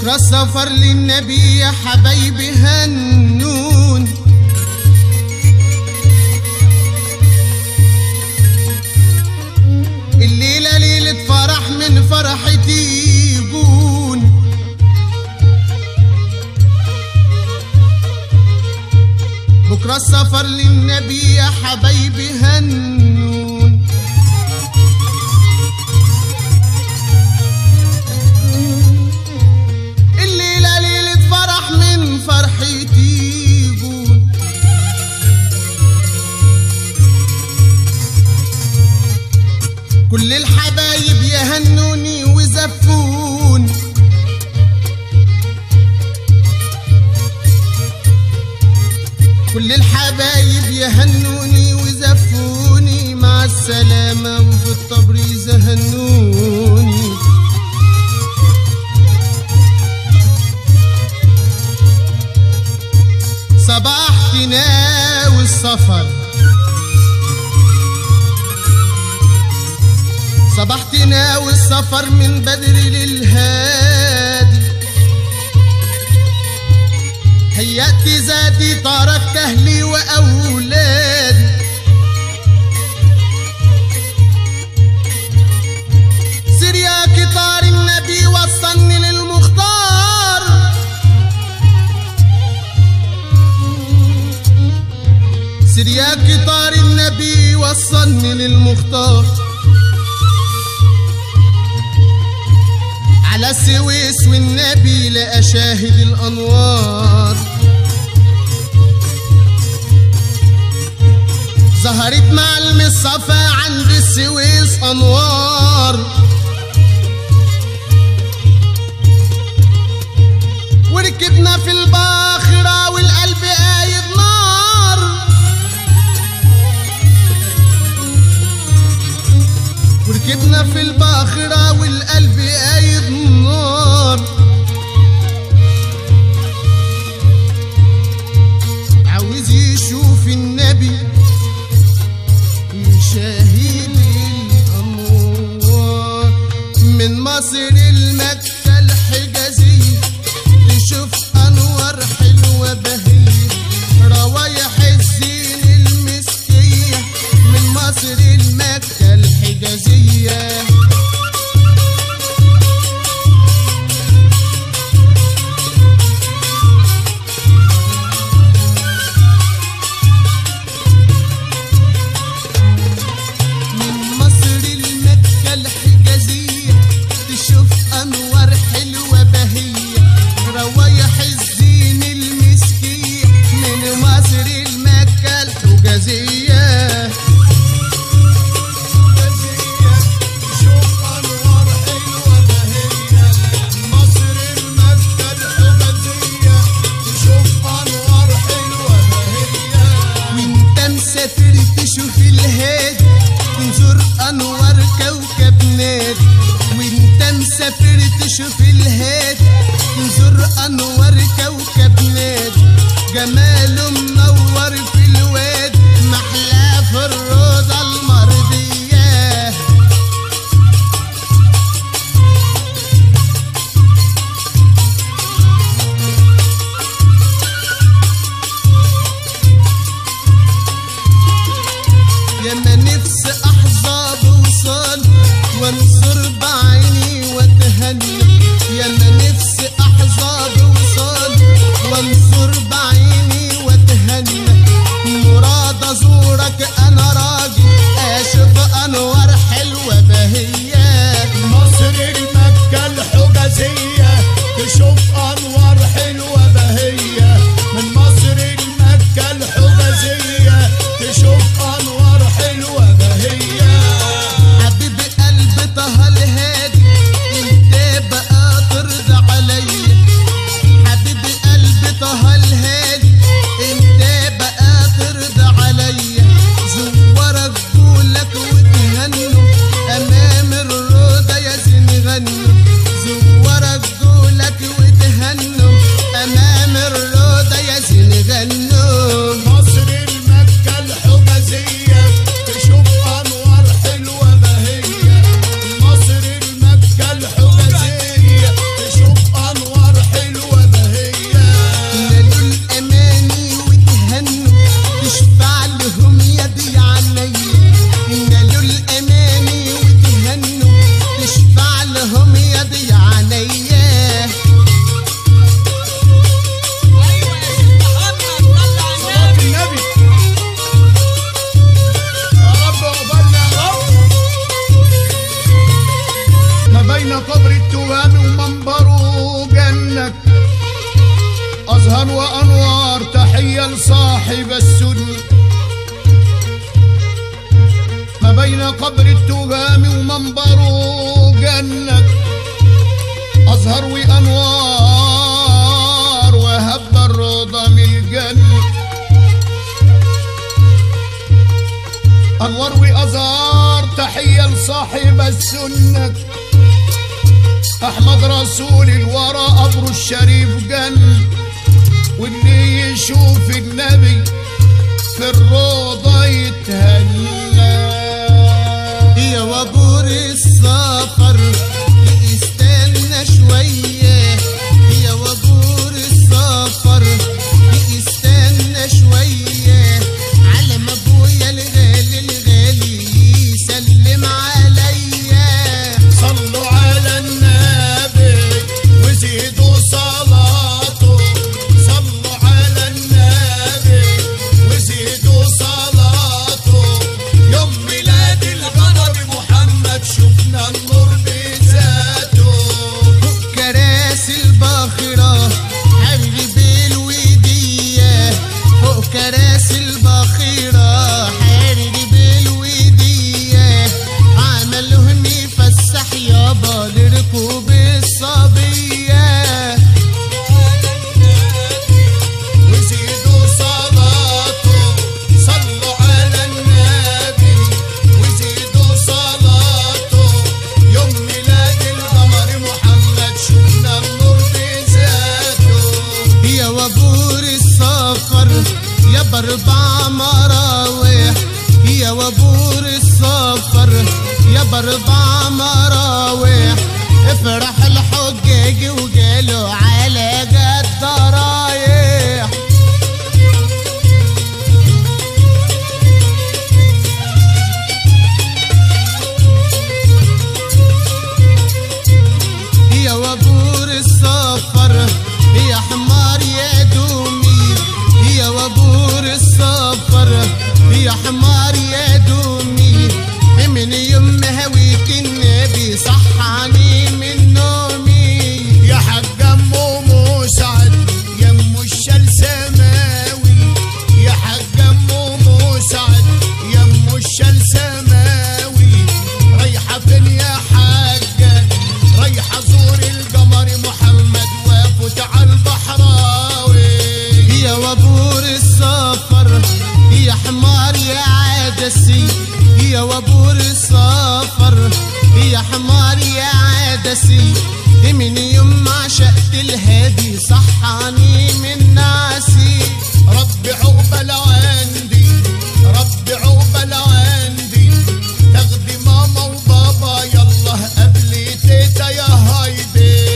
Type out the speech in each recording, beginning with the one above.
بكرة السفر للنبي يا حبايبي هنون الليلة ليلة فرح من فرحتي يجون بكرة السفر للنبي يا حبايبي هنون الليلة ليلة فرح من فرحتي يجون كل الحبايب يهنوني وزفون كل الحبايب يهنوني وزفوني مع السلامة وفي التبريز هنوني صباحتنا والسفر صباحتنا والسفر من بدر للهادي هيأت ذاتي تركت أهلي وأولادي سير يا قطار النبي وصلني للمختار سير يا قطار النبي وصلني للمختار على السويس والنبي لأشاهد الأنوار ظهرت مع المصطفى عند السويس أنوار وركبنا في الباخرة والقلب قايد نار وركبنا في الباخرة والقلب قايد نار عاوز يشوف النبي يشاهد الأنوار من مصر المكة الحجازية تشوف أنوار حلوة بهية روايح الزين المسكية من مصر المكة الحجازية من مصر المكة الحجازية تشوف أنوار حلوة بهية روايح الزين المسكية من مصر المكة الحجازية شوف أنوار حلوة بهية مصر المكة الحجازية تشوف أنوار حلوة بهية وانت مسافر تشوف الهادي تنظر انوار كوكب نادي وانت مسافر تشوف الهادي تنظر انوار كوكب نادي جماله منور في الواد محلاه في الروضه المرضيه يا ما نفسي احظى بوصال وانظر بعيني واتهنى يا ما نفسي احظى بوصال وانظر بعيني واتهنى مراد ازورك انا راجل التهام ومنبره جنك أزهر وأنوار تحية لصاحب السنة ما بين قبر التهام ومنبره جنك أزهر وأنوار وهب الرضا من الجنة أنوار وأزهار تحية لصاحب السنة أحمد رسول الورى قبره الشريف جن واللي يشوف النبي في الروضة يتهنى يا وابور السفر استنى شوية يا وابور السفر استنى شوية على ما ابويا الغالي الغالي يسلم عليا صلوا على النبي وزيدوا صلاته صلوا على النبي وزيدوا صلاته يوم ميلاد القمر محمد شفنا النور بذاته كراسي الباخرة حبيبي الودية فوق كراسي الباخرة حبيبي الودية عملهم يفسح يابا لركوب الصبية وزيدوا صلاته صلوا على النبي وزيدوا صلاته يوم ميلاد القمر محمد شفنا النور بذاته يا وابور السفر يا بربع مراوح يا وابور السفر يا بربع مراوح افرح الحجاج وجاله على جد رايح يا وابور السفر يا حمار يا دومي يا وابور السفر يا حمار يا دومي من يوم هويت النبي صحاني من نومي يا حاج ام مسعد يا ام الشال سماوي يا حاج ام مسعد يا ام الشال سماوي رايحه فين يا حاجه رايحه زور القمر محمد وافوت على البحراوي يا وابور السفر يا حمار يا عدسي يا وابور السفر يا حمار يا عدسي من يوم ما عشقت الهادي صحاني من ناسي رب عقبال عندي رب عقبال عندي تاخدي ماما وبابا يلا قبلي تيتا يا هايدي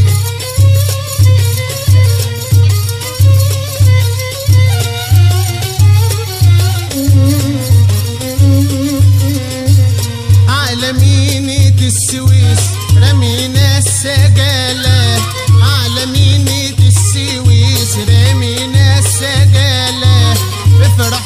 على مينة السويس رمينا السجالة على مينة السويس رمينا السجالة افرح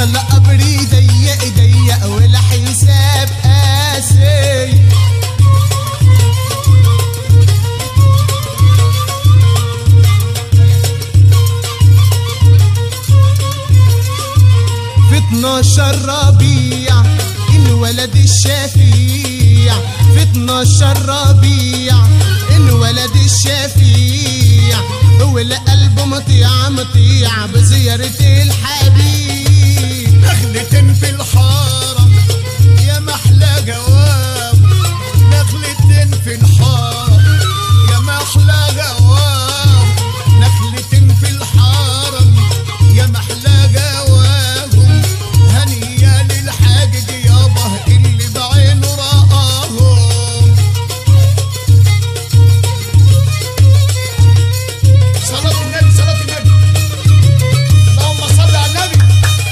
طلع قبري ضيق ضيق ولا حساب قاسي في 12 ربيع انولد الشفيع في 12 ربيع انولد الشفيع والقلب مطيع مطيع بزيارة الحبيب نخلة في الحارة يا محلى جواب نخلة في الحارة يا محلى جواب نخلة في الحارة يا محلى جواب هنية للحاجج يابا اللي بعينه رآهم صلاة النبي صلاة النبي اللهم صل على النبي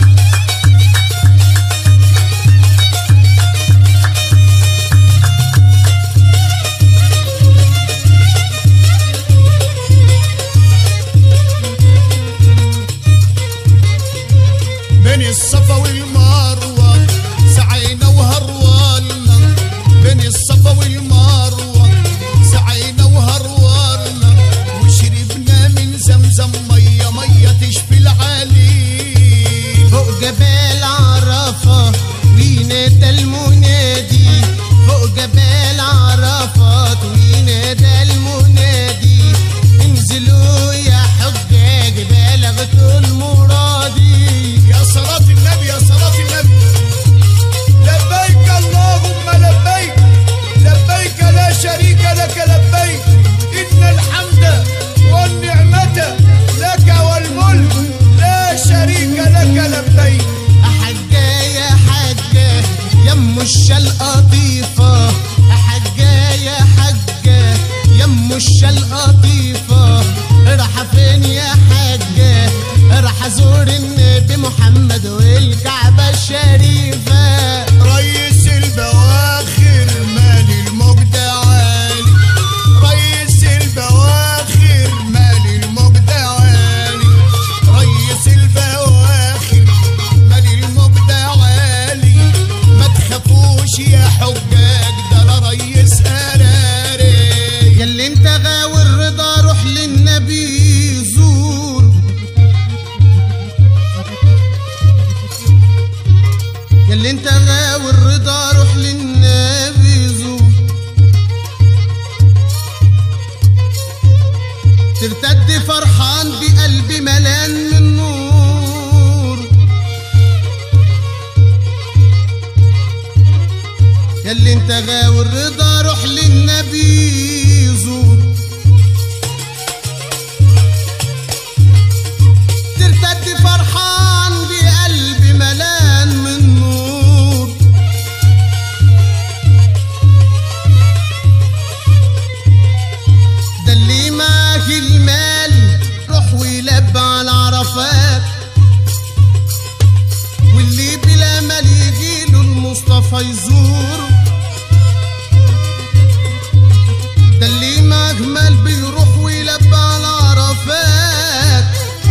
بين الصفا والمروة سعينا وهرولنا بين الصفا والمروة سعينا وهرولنا وشربنا من زمزم مية مية تشفي العليل فوق جبال عرفة وينادى المنادي فوق جبال عرفات وينادى المنادي انزلوا يا حجاج بلغتوا المرادي يا صلاة النبي يا صلاة النبي لبيك اللهم لبيك لبيك لا شريك لك لبيك إن الحمد والنعمة لك والملك لا شريك لك لبيك حجة يا حجة يم الشلقطيفة حجة يا حجة يم الشلقطيفة راح فين يا حجة راح ازور النبي محمد والكعبة الشريفة ريس البواخر مال المجد عالي ريس البواخر مال المجد عالي ريس البواخر مال المجد عالي ما تخافوش يا حجاج ده انا ريس قراري ياللي انت غاوي الرضا روح للنبي زور ياللي انت غاوي الرضا روح للنبي زور ترتد فرحان بقلبي ملان من نور ياللي انت غاوي الرضا روح للنبي زور ترتد فرحان بقلبي ملان من نور ده اللي معاك المال روح ويلب على عرفات واللي بلا مال يجيله المصطفى يزوره ده اللي معاك مال بيروح ويلب على عرفات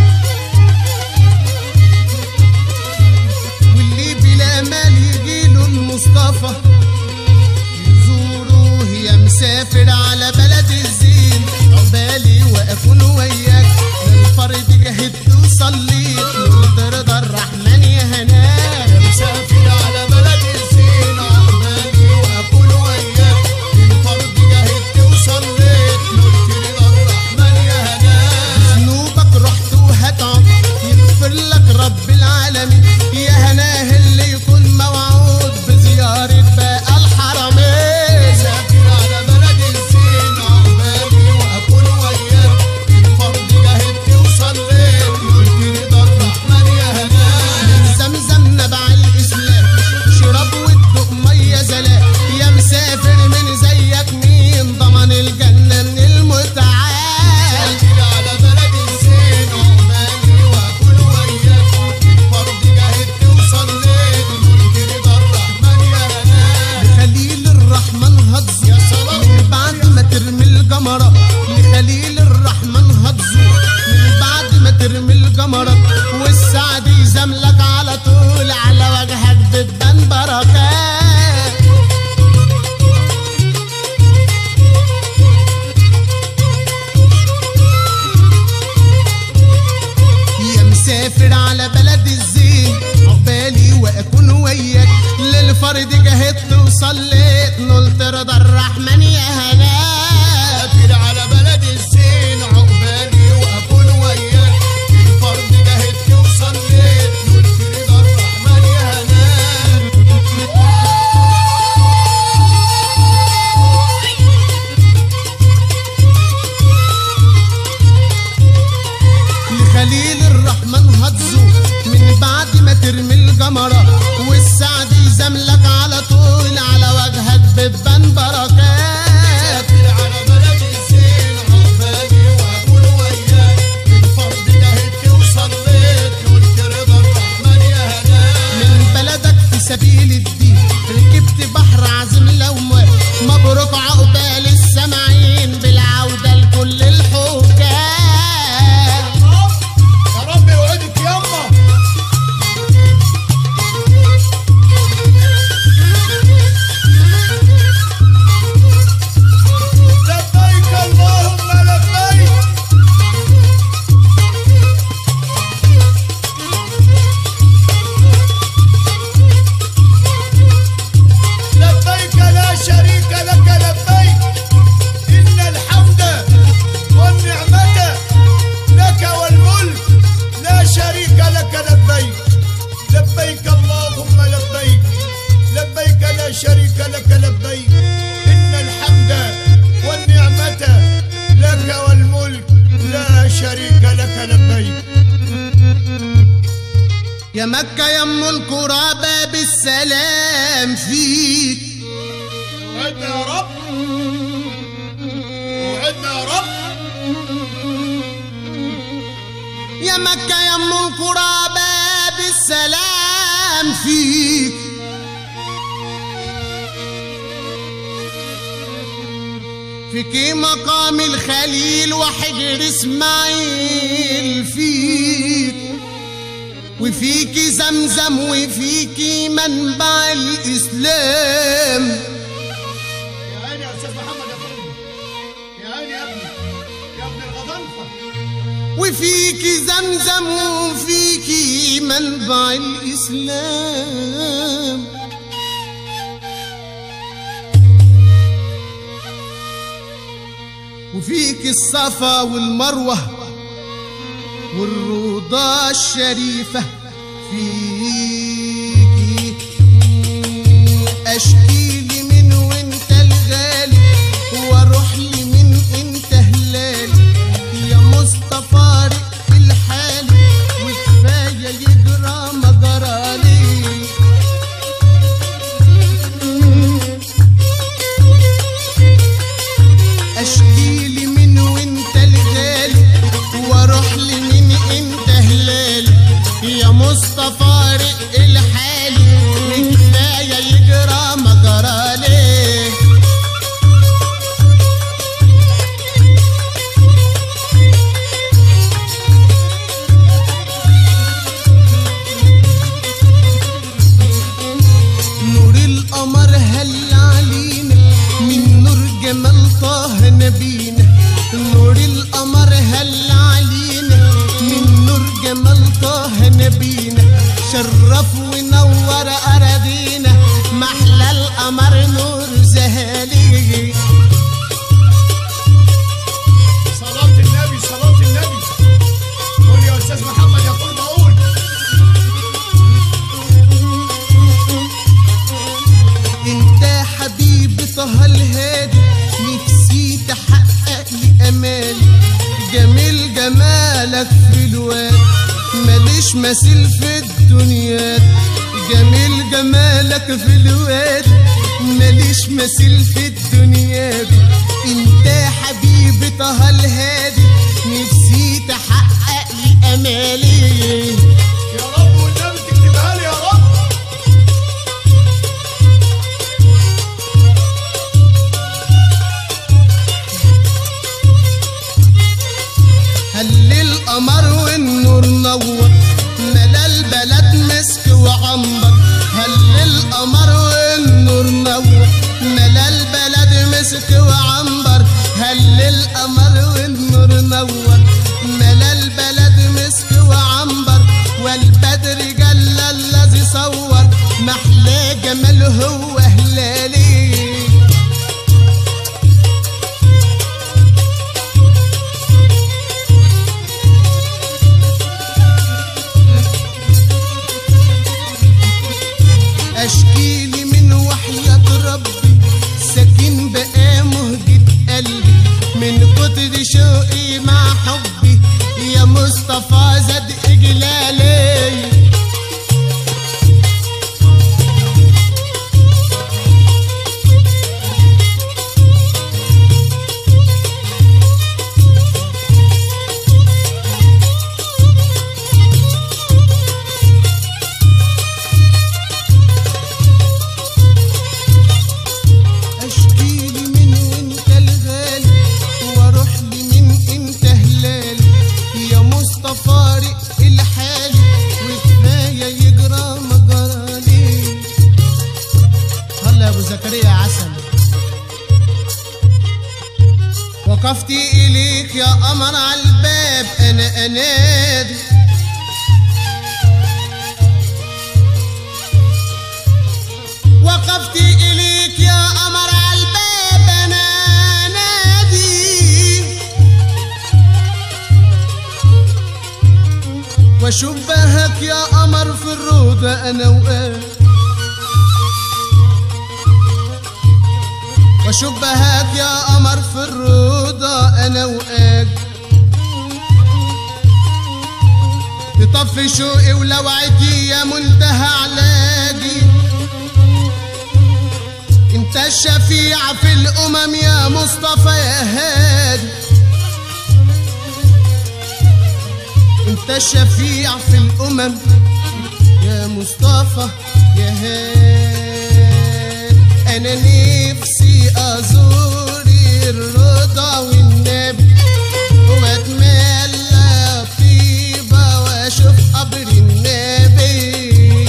واللي بلا مال يجيله المصطفى يزوره يا مسافر على بلد الزين عقبالي واكون وياك للفرد جهدت وصليت قلت رضا الرحمن يا هناك مسافر على بلد الزين عقبالي واكل وياك الفرد جهدت وصليت قلت رضا الرحمن يا هناك ذنوبك رحت وهتعب يغفر لك رب العالمين يا هناه اللي يكون موعود بزيارة بقى الحرمين مسافر على بلد الزين عقبالي واكل وياك الفرد جهدت وصليت قلت رضا الرحمن يا هناك زمزم نبع الإسلام شرب وادق مية زلال يا مسافر من زيك مين ضمن الجنة من المتعال مسافر على بلد الزين عقبالي واكل وياك الفرد جهدت وصليت قلت رضا الرحمن يا هناك بلد الزين عقبالي واكون وياك للفرد جهدت وصليت نلت رضا الرحمن يا هناك أسافر على بلد الزين عقبالي وأكون وياك الفرد جهدت وصليت قلت رضا الرحمن يا هناك لخليل الرحمن هتزو من بعد ما ترمي الجمرة والسعد يزملك على طول على وجهك بتبان بركات أسافر على بلد الزين عقبالي وأكون وياك الفرد جهدت وصليت قلت رضا الرحمن يا هناك من بلدك في سبيل الدين ركبت بحر عظيم لومات مبروك عقبال السامعين بالعودة لكل الحكام يا رب يوعدك يما لبيك اللهم لبيك لبيك لا شريك لك لبيك إن الحمد والنعمة لك والملك لا شريك لك لبيك لبيك اللهم لبيك لبيك لا شريك لك لبيك إن الحمد والنعمة لك والملك لا شريك لك لبيك يا مكة يا ام القرى باب السلام فيك وعدنا يا رب وعدنا يا رب يا مكة يا ام القرى باب السلام فيك فيك مقام الخليل وحجر اسماعيل فيك وفيك زمزم وفيك منبع الاسلام يا عيني يا استاذ محمد يا فندم يا عيني يا ابني يا ابن الغضنفه وفيك زمزم وفيك منبع الإسلام وفيك الصفا والمروة والروضة الشريفة فيك أشكي لي من وانت الغالي واروح لي من انت هلالي يا مصطفى رق الحال وكفايه يجرى ما جرالي اشكي لي من وانت الغالي واروح لي من انت هلالي يا مصطفى رق الحال وكفايه يجرى ما جرالي نور القمر هل علينا من نور جمال طه نبينا نور القمر هل علينا من نور جمال طه نبينا شرف ونور أراضينا محلى القمر نور زهالي صلاة النبي صلاة النبي قول يا استاذ محمد يقول بقول انت حبيبي طه الهادي نفسي تحقق لي امالي جميل جمالك في الواد ماليش مثيل في الدنيا جميل جمالك في الواد ماليش مثيل في الدنيا دي انت حبيبي طه الهادي نفسي تحقق لي امالي يا رب والنبي تكتبها لي يا رب هل القمر والنور نور ملا البلد مسك وعنبر هل القمر والنور نور ملا البلد مسك وعنبر هل القمر والنور نور ملا البلد مسك وعنبر البدر جل الذي صور محلى جماله هو هلالي اشكيلي من وحياة ربي ساكن بقى مهجة قلبي من كتر شوقي مع حبي يا مصطفى زاد اجلالي اشكيلي من وانت الغالي واروح لي من انت هلالي يا مصطفى رق الحالي وكفايه يجرى مجرالي هلا يا ابو زكريا عسل وقفت اليك يا قمر على الباب انا انادي وقفت إليك يا قمر على الباب أنا نادي وشبهك يا قمر في الروضة أنا وقاف وشبهك يا قمر في الروضة أنا وقاف تطفي شوقي ولوعتي يا منتهى علاجي انت الشفيع في الامم يا مصطفى يا هادي انت الشفيع في الامم يا مصطفى يا هادي انا نفسي ازور الرضا والنبي واتملى طيبه واشوف قبر النبي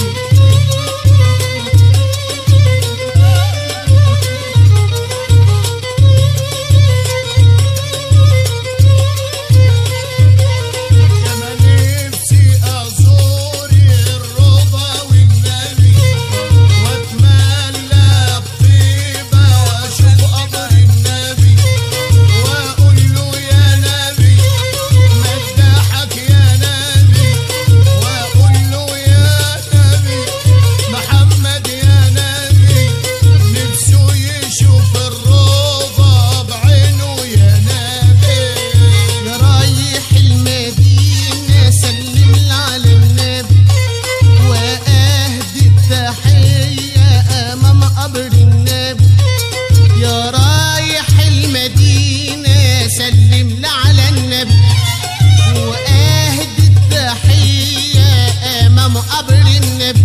يا ما نفسي ازور الرضا والنبي واتملى بطيبه واشوف قبر النبي واقول له يا نبي مدحك يا نبي واقول له يا نبي محمد يا نبي نفسه يشوف الروضه بعينه يا نبي يا رايح المدينة سلم لي على النبي وأهدي التحية أمام قبر النبي يا رايح المدينة سلم لي على النبي وأهدي التحية أمام قبر النبي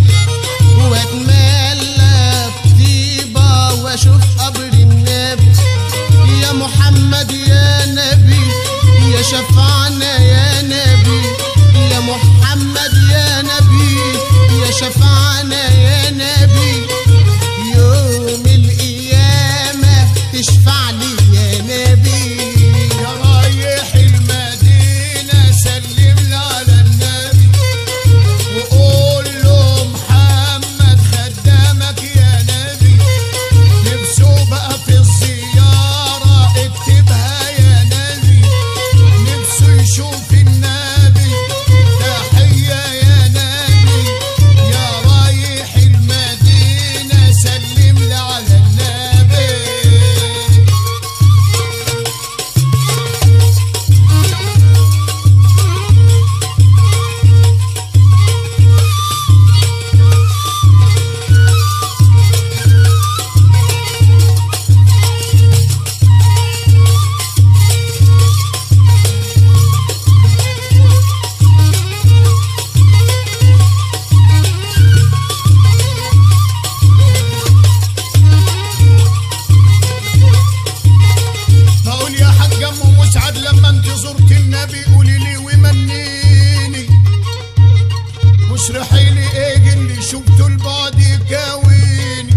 واتملى بطيبة واشوف قبر النبي يا محمد يا نبي يا شفعنا يا نبي يا محمد يا نبي يا شفعنا يا نبي يوم القيامة تشفع لي يا نبي يا رايح المدينة سلم لي على النبي وقول له محمد خدامك يا نبي نفسه بقى في الزيارة اكتبها يا نبي نفسه يشوف النبي تحية يا نبي يا رايح المدينة سلم لي على النبي بقول يا حاج ام مسعد لما انت زرت النبي قولي لي ومنيني واشرحي لي ايه اللي شفته البعد يكاويني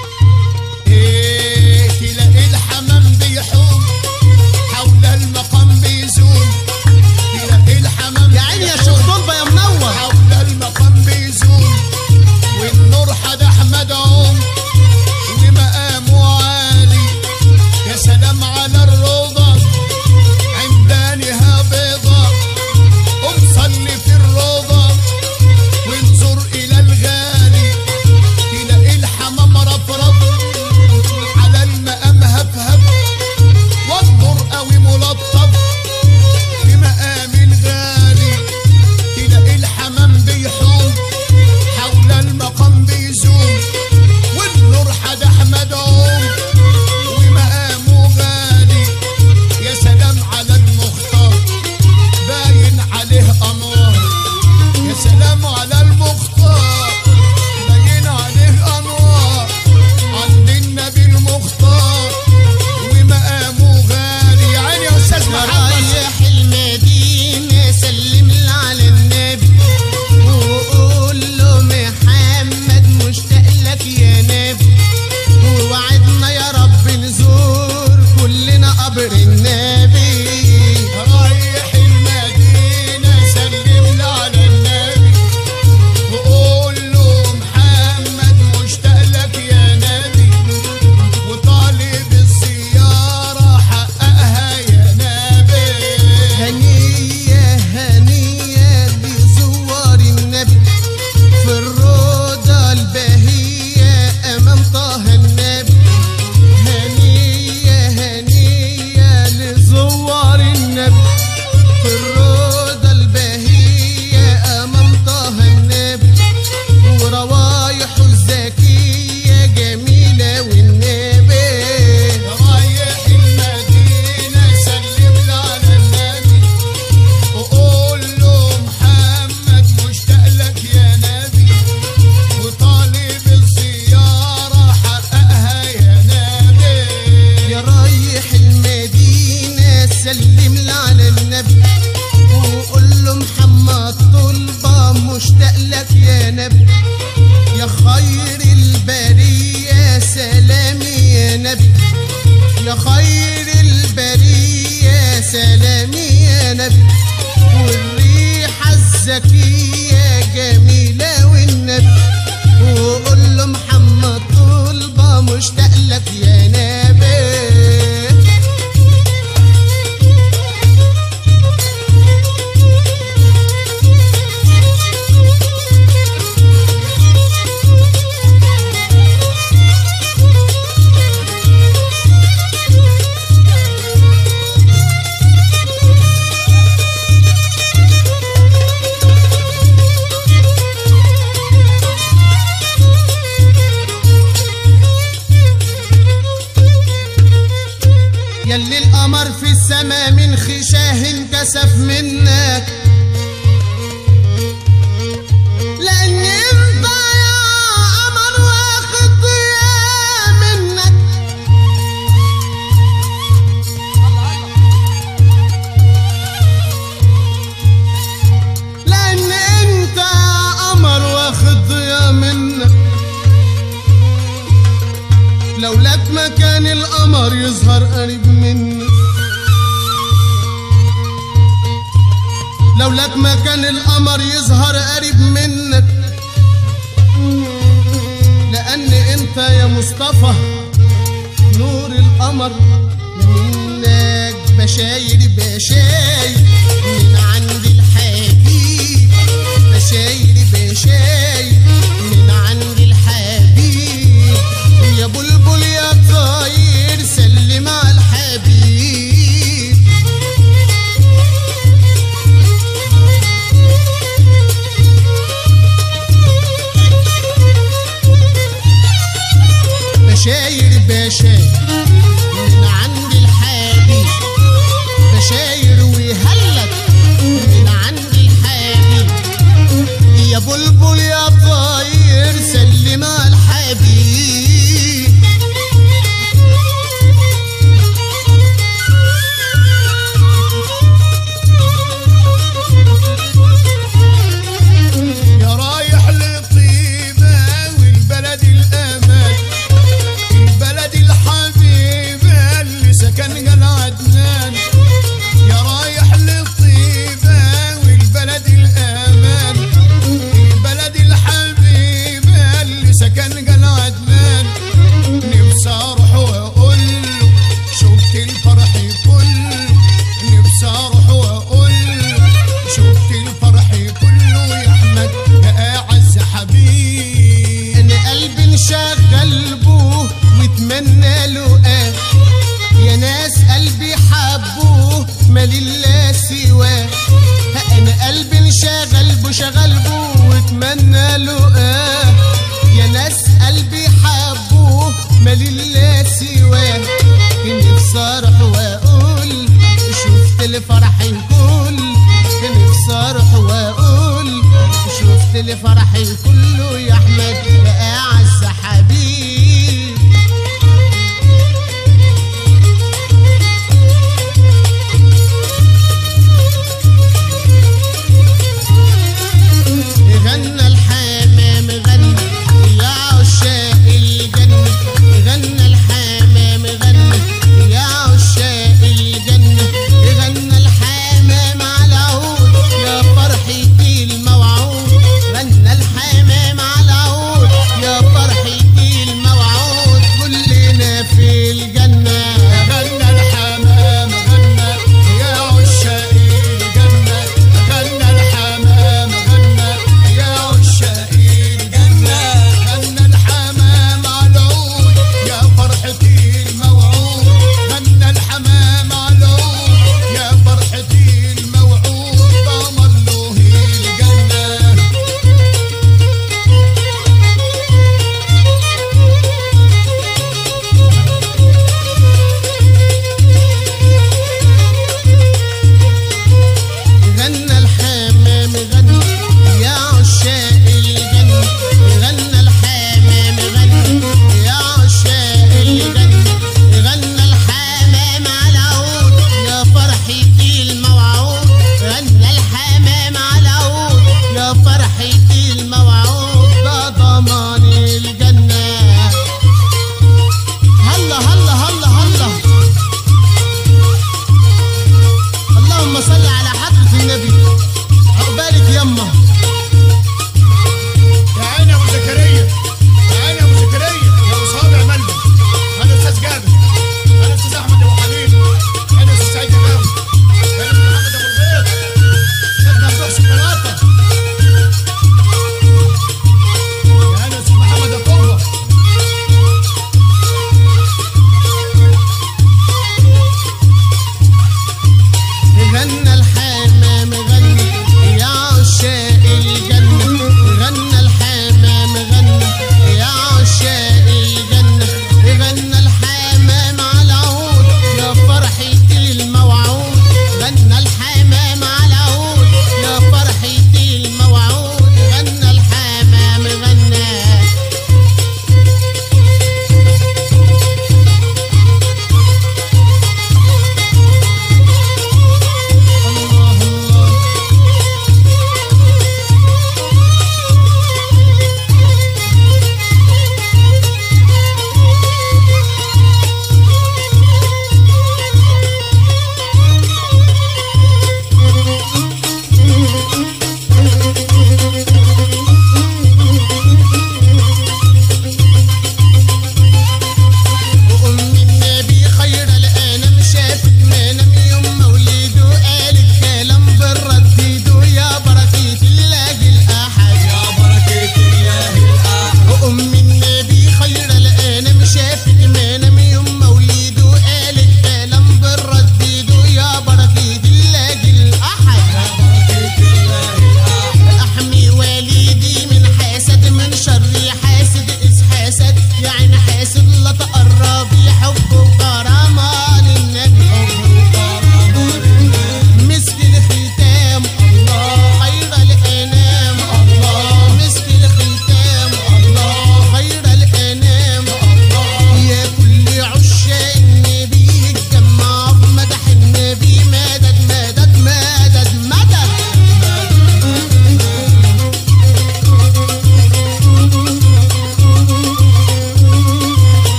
ايه تلاقي الحمام بيحوم حول المقام بيزوم تلاقي الحمام يا عيني يا بيحوم شيخ طلبة يا منور حول المقام بيزول والنور حد احمد عم ومقامه عالي يا سلام على الروضة عمدانها بيضة قم صلي في الروضة وانظر إلى الغالي تلاقي الحمام رفرف على المقام هفهف والنور قوي ملطف في مقام الغالي تلاقي الحمام بيحوم حول المقام بيزوم والنور حد احمد عوم ومقامه غالي يا سلام على المختار باين عليه انوار يا سلام على المختار باين عليه انوار عند النبي المختار ومقامه غالي يعني يا استاذ محمد رايح المدينة سلم لي على النبي وقول له محمد مشتاق لك يا نبي ووعدنا يا رب نزور كلنا قبر النبي رايح المدينة سلم لي على النبي وقول له محمد مشتاق لك يا نبي وطالب الزيارة حققها يا نبي هنية هنية لزوار النبي في الروضة البهية أمام طه النبي هنية هنية لزوار النبي في الروضة البهية أمام طه النبي وروايحه الزكية جميلة والنبي رايح المدينة سلم لي على النبي وقول له محمد مشتاق لك يا نبي وطالب الزيارة حققها يا نبي يا رايح المدينة سلم لي على النبي وقول له محمد طلبة مشتاق لك يا نبي يا خير البرية سلامي يا نبي يا خير البرية سلامي يا نبي والريحة الزكية جميلة والنبي وقول له محمد طلبة مشتاق لك يا نبي يلي القمر في السما من خشاه انكسف منك لان انت يا قمر واخد ضياء منك لان انت يا قمر واخد ضياء منك لولاك ما كان القمر يظهر قريب منك لولاك ما كان القمر يظهر قريب منك لأن أنت يا مصطفى نور القمر منك بشاير بشاير من عند الحبيب بشاير بشاير من عند الحبيب يا بلبل يا طاير سلم على الحبيب بشاير بشاير من عند الحبيب بشاير فرح الكل يحمد يا أعز حبيب غنى الحمام غنى يا عشاق الجنة غنى الحمام غنى يا عشاق الجنة غنى الحمام على عود يا فرحتي الموعود غنى الحمام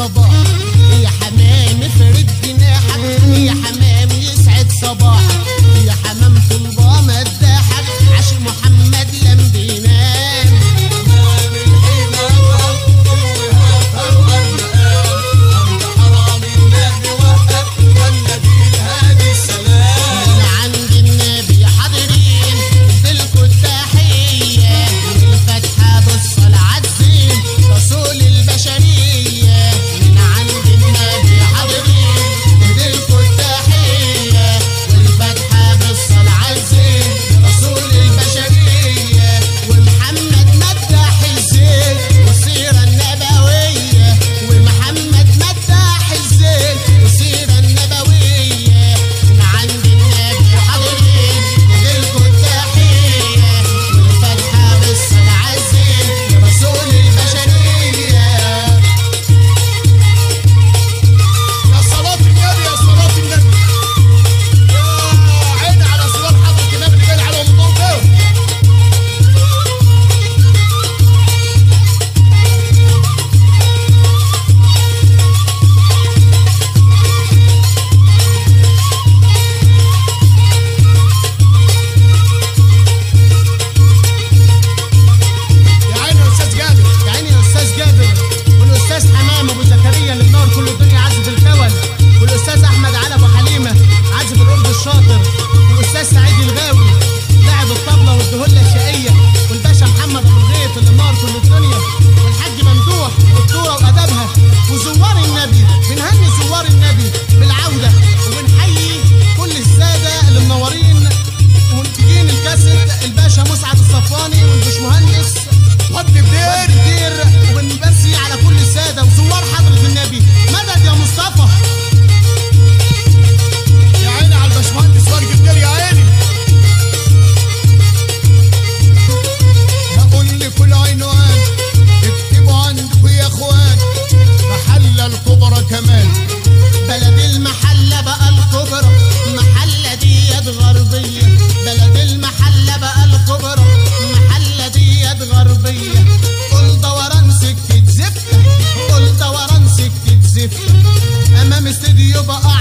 الصباح يا حمام افرد جناحك يا حمام يسعد صباحك يا حمام طلبة مداحك عاش محمد لم بينام أمام الحمامة الوهاب أول مقام عند حرام النبي وقف والنبي الهادي السلام من عند النبي حاضرين نديلكوا التحية والفتحة بالصلاة عالزين رسول البشرية من عند النبي حاضرين نديلكوا التحية والفتحة بالصلاة عالزين رسول البشرية ومحمد مدح الزين والسيرة النبوية ومحمد مدح الزين والسيرة النبوية من عند النبي حاضرين نديلكوا التحية والفتحة بالصلاة عالزين رسول البشرية يا صلاة النبي يا صلاة النبي يا عيني على صلاة حضرة النبي اللي جاي على النور ده يا عيني يا استاذ جابر يا عيني يا استاذ جابر والاستاذ حمام ابو زكريا اللي منور كل الدنيا عازف الكون والاستاذ احمد علي ابو حليمه عازف القرد الشاطر والاستاذ سعيد الغاوي لاعب الطبله والدهله الشقيه والباشا محمد ابو الغيط اللي منور كل الدنيا والحاج ممدوح الدوره وادبها وزوار النبي بنهني زوار النبي بالعوده وبنحيي كل الساده اللي منورين ومنتجين الكاسيت الباشا مسعد الصفواني والبشمهندس واد بدير كتير وبنبسي على كل السادة وزوار حضرة النبي مدد يا مصطفى يا عيني على الباشمهندس واد بدير يا عيني هقول لكل عنوان اكتبوا عندكم يا اخوان محل الكبرى كمان بلد المحلة بقى الكبرى محلة ديت غربية بلد المحلة بقى الكبرى محلة ديت غربية قول دوران سكة زفتة قول دوران سكة زفتة أمام استديو بقى